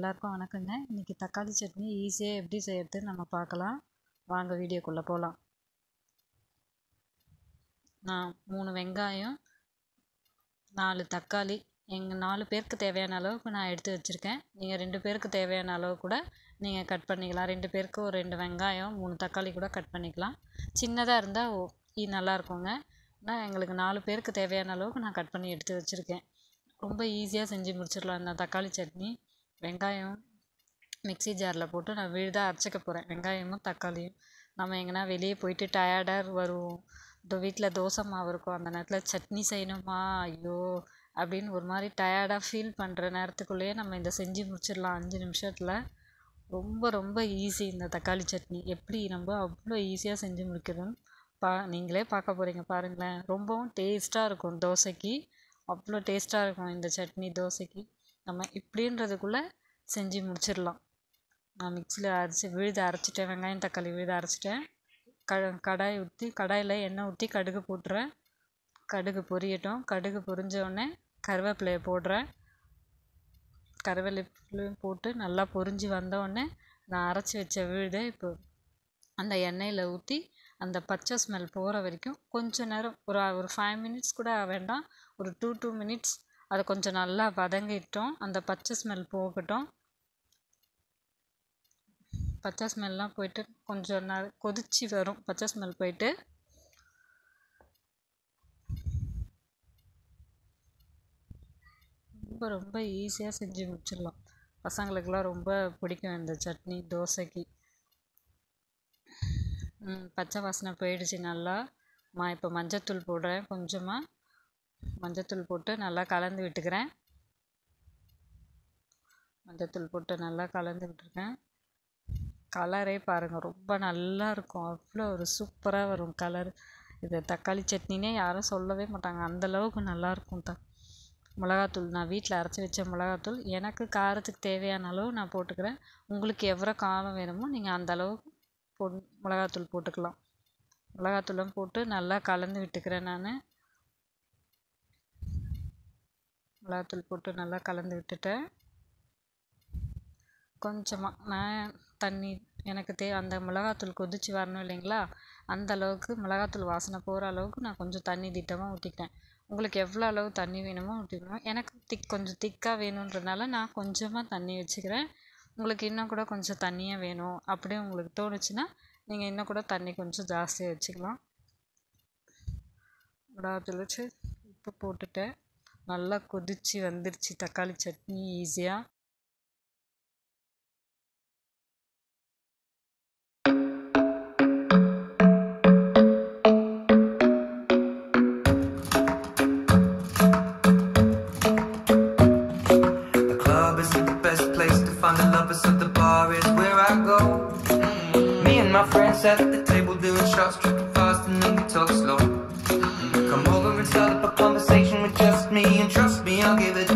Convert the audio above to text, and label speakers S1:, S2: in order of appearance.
S1: எல்லாருக்கும் வணக்கங்க இன்றைக்கி தக்காளி சட்னி ஈஸியாக எப்படி செய்யறதுன்னு நம்ம பார்க்கலாம் வாங்க வீடியோக்குள்ளே போகலாம் நான் மூணு வெங்காயம் நாலு தக்காளி எங்கள் நாலு பேருக்கு தேவையான அளவுக்கு நான் எடுத்து வச்சுருக்கேன் நீங்கள் ரெண்டு பேருக்கு தேவையான அளவு கூட நீங்கள் கட் பண்ணிக்கலாம் ரெண்டு பேருக்கு ஒரு ரெண்டு வெங்காயம் மூணு தக்காளி கூட கட் பண்ணிக்கலாம் சின்னதாக இருந்தால் ஓ நல்லா இருக்குங்க ஆனால் எங்களுக்கு நாலு பேருக்கு தேவையான அளவுக்கு நான் கட் பண்ணி எடுத்து வச்சுருக்கேன் ரொம்ப ஈஸியாக செஞ்சு முடிச்சிடலாம் இந்த தக்காளி சட்னி வெங்காயம் மிக்ஸி ஜாரில் போட்டு நான் விழுதாக அரைச்சிக்க போகிறேன் வெங்காயமும் தக்காளியும் நம்ம எங்கன்னா வெளியே போயிட்டு டயர்டாக வருவோம் இந்த வீட்டில் தோசை மாவு இருக்கும் அந்த நேரத்தில் சட்னி செய்யணுமா ஐயோ அப்படின்னு ஒரு மாதிரி டயர்டாக ஃபீல் பண்ணுற நேரத்துக்குள்ளேயே நம்ம இந்த செஞ்சு முடிச்சிடலாம் அஞ்சு நிமிஷத்தில் ரொம்ப ரொம்ப ஈஸி இந்த தக்காளி சட்னி எப்படி நம்ம அவ்வளோ ஈஸியாக செஞ்சு முடிக்கிறோம் பா நீங்களே பார்க்க போகிறீங்க பாருங்களேன் ரொம்பவும் டேஸ்ட்டாக இருக்கும் தோசைக்கு அவ்வளோ டேஸ்ட்டாக இருக்கும் இந்த சட்னி தோசைக்கு நம்ம இப்படின்றதுக்குள்ளே செஞ்சு முடிச்சிடலாம் நான் மிக்சியில் அரைச்சி விழுத அரைச்சிட்டேன் வெங்காயம் தக்காளி விழுத அரைச்சிட்டேன் க கடாய் ஊற்றி கடாயில் எண்ணெய் ஊற்றி கடுகு போட்டுறேன் கடுகு பொரியட்டும் கடுகு பொரிஞ்ச உடனே கருவேப்பிலையை போடுறேன் கருவேப்பிலையும் போட்டு நல்லா பொரிஞ்சு வந்த உடனே நான் அரைச்சி வச்ச விழுதை இப்போ அந்த எண்ணெயில் ஊற்றி அந்த பச்சை ஸ்மெல் போகிற வரைக்கும் கொஞ்சம் நேரம் ஒரு ஒரு ஃபைவ் மினிட்ஸ் கூட வேண்டாம் ஒரு டூ டூ மினிட்ஸ் அதை கொஞ்சம் நல்லா வதங்கிட்டோம் அந்த பச்சை ஸ்மெல் போகட்டும் பச்சை ஸ்மெல்லாம் போயிட்டு கொஞ்சம் நேரம் கொதிச்சு வரும் பச்சை ஸ்மெல் போயிட்டு ரொம்ப ரொம்ப ஈஸியாக செஞ்சு முடிச்சிடலாம் பசங்களுக்கெல்லாம் ரொம்ப பிடிக்கும் இந்த சட்னி தோசைக்கு பச்சை வாசனை போயிடுச்சு நல்லா நான் இப்போ மஞ்சத்தூள் போடுறேன் கொஞ்சமாக மஞ்சத்தூள் போட்டு நல்லா கலந்து விட்டுக்கிறேன் மஞ்சத்தூள் போட்டு நல்லா கலந்து விட்டுருக்கேன் கலரே பாருங்கள் ரொம்ப நல்லா இருக்கும் அவ்வளோ ஒரு சூப்பராக வரும் கலர் இது தக்காளி சட்னினே யாரும் சொல்லவே மாட்டாங்க அந்தளவுக்கு நல்லாயிருக்கும் த மிளகாத்தூள் நான் வீட்டில் அரைச்சி வச்ச மிளகாத்தூள் எனக்கு காரத்துக்கு தேவையான அளவு நான் போட்டுக்கிறேன் உங்களுக்கு எவ்வளோ காரம் வேணுமோ நீங்கள் அந்த அளவுக்கு போ மிளகாத்தூள் போட்டுக்கலாம் மிளகாத்தூளும் போட்டு நல்லா கலந்து விட்டுக்கிறேன் நான் மிளகாத்தூள் போட்டு நல்லா கலந்து விட்டுட்டேன் கொஞ்சமாக நான் தண்ணி எனக்கு தே அந்த மிளகாத்தூள் கொதித்து வரணும் இல்லைங்களா அந்த அளவுக்கு மிளகாத்தூள் வாசனை போகிற அளவுக்கு நான் கொஞ்சம் தண்ணி திட்டமாக ஊற்றிக்கிட்டேன் உங்களுக்கு எவ்வளோ அளவு தண்ணி வேணுமோ ஊற்றிக்கணும் எனக்கு திக் கொஞ்சம் திக்காக வேணுன்றதுனால நான் கொஞ்சமாக தண்ணி வச்சுக்கிறேன் உங்களுக்கு இன்னும் கூட கொஞ்சம் தண்ணியாக வேணும் அப்படியே உங்களுக்கு தோணுச்சுன்னா நீங்கள் இன்னும் கூட தண்ணி கொஞ்சம் ஜாஸ்தியாக வச்சுக்கலாம் மிளகாத்தூள் வச்சு உப்பு போட்டுட்டேன் நல்லா கொதித்து வந்துருச்சு தக்காளி சட்னி ஈஸியாக
S2: The club isn't the best place to find the lovers, so the bar is where I go. Me and my friends at the table doing shots, tripping fast, and then we talk slow. Come over and start up a conversation with just me, and trust me, I'll give it